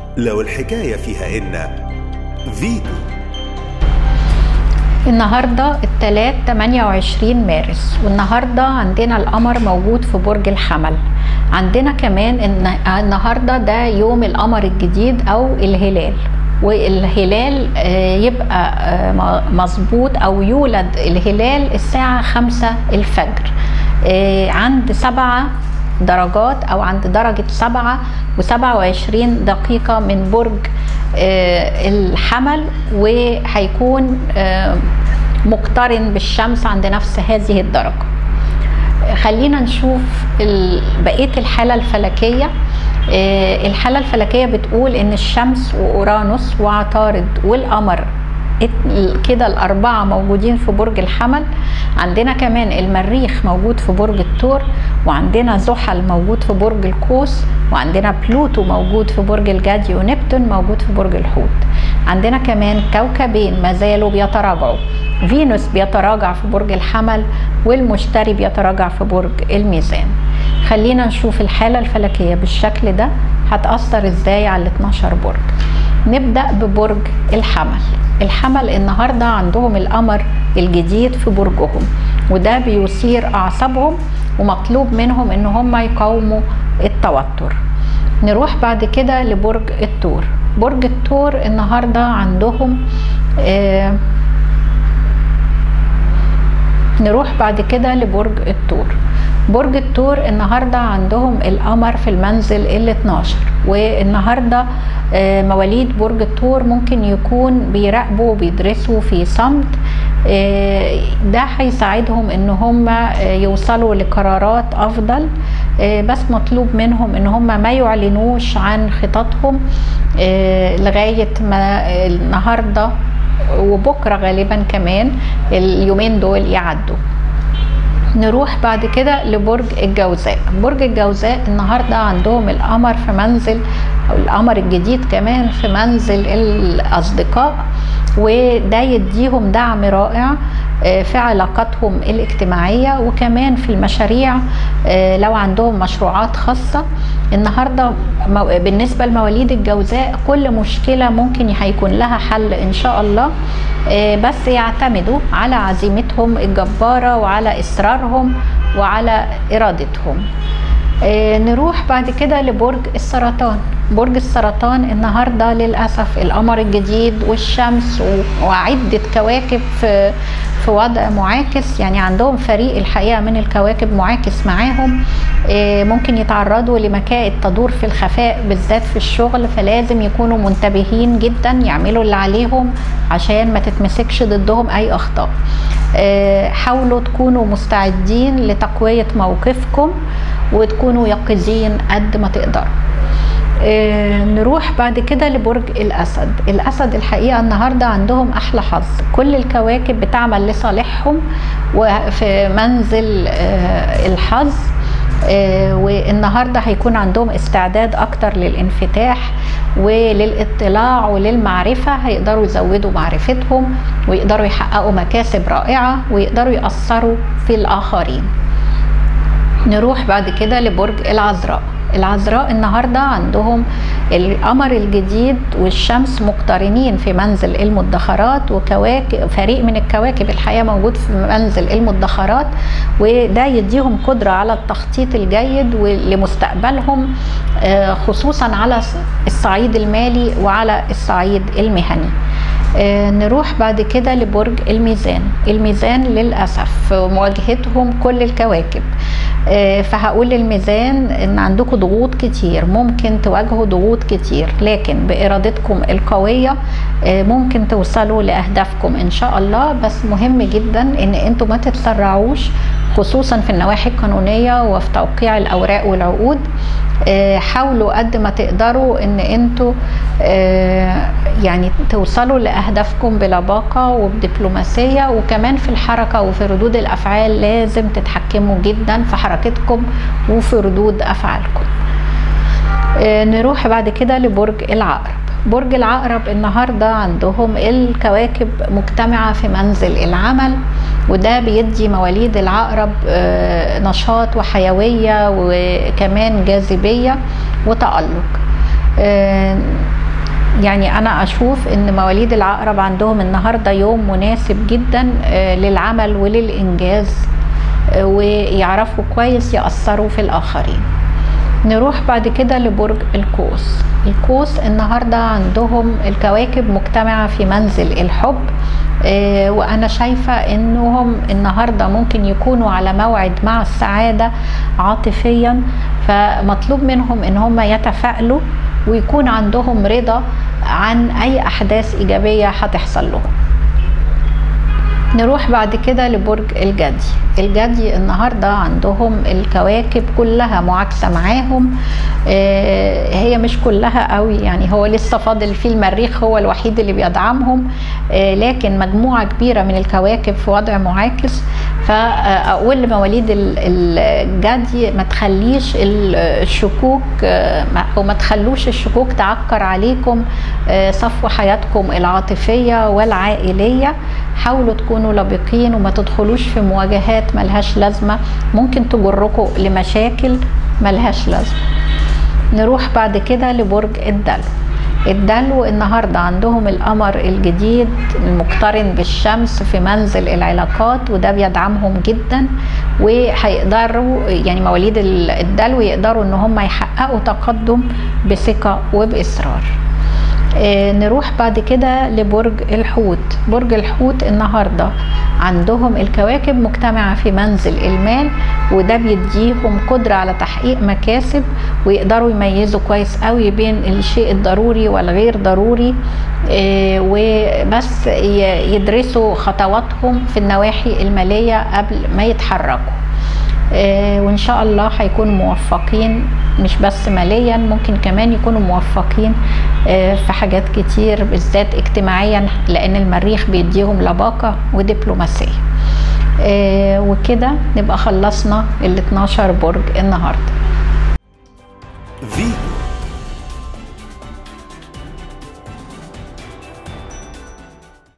لو الحكاية فيها إن فيتو النهارده التلات 28 مارس والنهارده عندنا القمر موجود في برج الحمل عندنا كمان ان النهارده ده يوم القمر الجديد او الهلال والهلال آه، يبقى آه، مظبوط او يولد الهلال الساعة خمسة الفجر آه، عند سبعة درجات او عند درجة سبعة وسبعة وعشرين دقيقة من برج آه، الحمل وهيكون آه، مقترن بالشمس عند نفس هذه الدرجة خلينا نشوف ال- بقية الحالة الفلكية آه، الحالة الفلكية بتقول ان الشمس واورانوس وعطارد والقمر ات- كده الأربعة موجودين في برج الحمل عندنا كمان المريخ موجود في برج الثور وعندنا زحل موجود في برج القوس وعندنا بلوتو موجود في برج الجدي ونبتون موجود في برج الحوت عندنا كمان كوكبين ما زالوا بيتراجعوا فينوس بيتراجع في برج الحمل والمشتري بيتراجع في برج الميزان خلينا نشوف الحالة الفلكية بالشكل ده هتأثر ازاي على ال 12 برج نبدأ ببرج الحمل الحمل النهاردة عندهم القمر الجديد في برجهم وده بيثير أعصابهم ومطلوب منهم ان هم يقاوموا التوتر نروح بعد كده لبرج الثور برج الثور النهاردة عندهم آه نروح بعد كده لبرج الثور برج الثور النهارده عندهم القمر في المنزل ال 12 والنهارده آه، مواليد برج الثور ممكن يكون بيراقبوا وبيدرسوا في صمت آه، ده هيساعدهم ان هم آه، يوصلوا لقرارات افضل آه، بس مطلوب منهم ان هم ما يعلنوش عن خططهم آه، لغايه ما النهارده وبكره غالبا كمان اليومين دول يعدوا نروح بعد كده لبرج الجوزاء برج الجوزاء النهارده عندهم القمر في منزل او القمر الجديد كمان في منزل الاصدقاء وده يديهم دعم رائع آه، في علاقاتهم الاجتماعية وكمان في المشاريع آه، لو عندهم مشروعات خاصة النهاردة مو- بالنسبة لمواليد الجوزاء كل مشكلة ممكن هيكون لها حل إن شاء الله آه، بس يعتمدوا على عزيمتهم الجبارة وعلى إصرارهم وعلى إرادتهم آه، نروح بعد كده لبرج السرطان برج السرطان النهارده للاسف القمر الجديد والشمس و- وعده كواكب في في وضع معاكس يعني عندهم فريق الحقيقه من الكواكب معاكس معاهم آه، ممكن يتعرضوا لمكائد تدور في الخفاء بالذات في الشغل فلازم يكونوا منتبهين جدا يعملوا اللي عليهم عشان ما تتمسكش ضدهم اي اخطاء آه، حاولوا تكونوا مستعدين لتقويه موقفكم وتكونوا يقظين قد ما تقدروا آه، نروح بعد كده لبرج الاسد الاسد الحقيقه النهارده عندهم احلى حظ كل الكواكب بتعمل لصالحهم وفي منزل آه، الحظ آه، والنهارده هيكون عندهم استعداد اكتر للانفتاح وللاطلاع وللمعرفه هيقدروا يزودوا معرفتهم ويقدروا يحققوا مكاسب رائعه ويقدروا ياثروا في الاخرين نروح بعد كده لبرج العذراء العذراء النهاردة عندهم القمر الجديد والشمس مقترنين في منزل المدخرات وكواكب فريق من الكواكب الحقيقة موجود في منزل المدخرات وده يديهم قدرة على التخطيط الجيد لمستقبلهم آه، خصوصا على الصعيد المالي وعلى الصعيد المهني آه، نروح بعد كده لبرج الميزان الميزان للأسف في مواجهتهم كل الكواكب آه، فهقول للميزان ان عندكم ضغوط كتير ممكن تواجهوا ضغوط كتير لكن بارادتكم القويه آه، ممكن توصلوا لاهدافكم ان شاء الله بس مهم جدا ان انتوا ما تتسرعوش خصوصا في النواحي القانونيه وفي توقيع الاوراق والعقود آه، حاولوا قد ما تقدروا ان انتوا آه، يعني توصلوا لاهدافكم بلباقه وبدبلوماسيه وكمان في الحركه وفي ردود الافعال لازم تتحكموا جدا في حركتكم وفي ردود افعالكم آه، نروح بعد كده لبرج العقرب برج العقرب النهارده عندهم الكواكب مجتمعه في منزل العمل وده بيدي مواليد العقرب آه، نشاط وحيويه وكمان جاذبيه وتالق آه، يعني انا اشوف ان مواليد العقرب عندهم النهارده يوم مناسب جدا للعمل وللانجاز ويعرفوا كويس ياثروا في الاخرين نروح بعد كده لبرج القوس القوس النهارده عندهم الكواكب مجتمعه في منزل الحب آه وانا شايفه انهم النهارده ممكن يكونوا على موعد مع السعاده عاطفيا فمطلوب منهم ان هم يتفائلوا ويكون عندهم رضا عن اي احداث ايجابيه هتحصل لهم نروح بعد كده لبرج الجدي الجدي النهارده عندهم الكواكب كلها معاكسه معاهم آه هي مش كلها قوي يعني هو لسه فاضل في المريخ هو الوحيد اللي بيدعمهم آه لكن مجموعه كبيره من الكواكب في وضع معاكس فاقول لمواليد الجدي ما تخليش الشكوك او ما تخلوش الشكوك تعكر عليكم صفو حياتكم العاطفيه والعائليه حاولوا تكونوا لبقين وما تدخلوش في مواجهات ملهاش لازمه ممكن تجركم لمشاكل ملهاش لازمه نروح بعد كده لبرج الدلو الدلو النهاردة عندهم القمر الجديد المقترن بالشمس في منزل العلاقات وده بيدعمهم جدا وهيقدروا يعني مواليد الدلو يقدروا ان هم يحققوا تقدم بثقة وبإصرار آه نروح بعد كده لبرج الحوت برج الحوت النهارده عندهم الكواكب مجتمعة في منزل المال وده بيديهم قدرة على تحقيق مكاسب ويقدروا يميزوا كويس قوي بين الشيء الضروري والغير ضروري آه وبس يدرسوا خطواتهم في النواحي المالية قبل ما يتحركوا آه وان شاء الله هيكونوا موفقين مش بس ماليا ممكن كمان يكونوا موفقين آه في حاجات كتير بالذات اجتماعيا لان المريخ بيديهم لباقه ودبلوماسيه آه وكده نبقى خلصنا ال 12 برج النهارده فيتو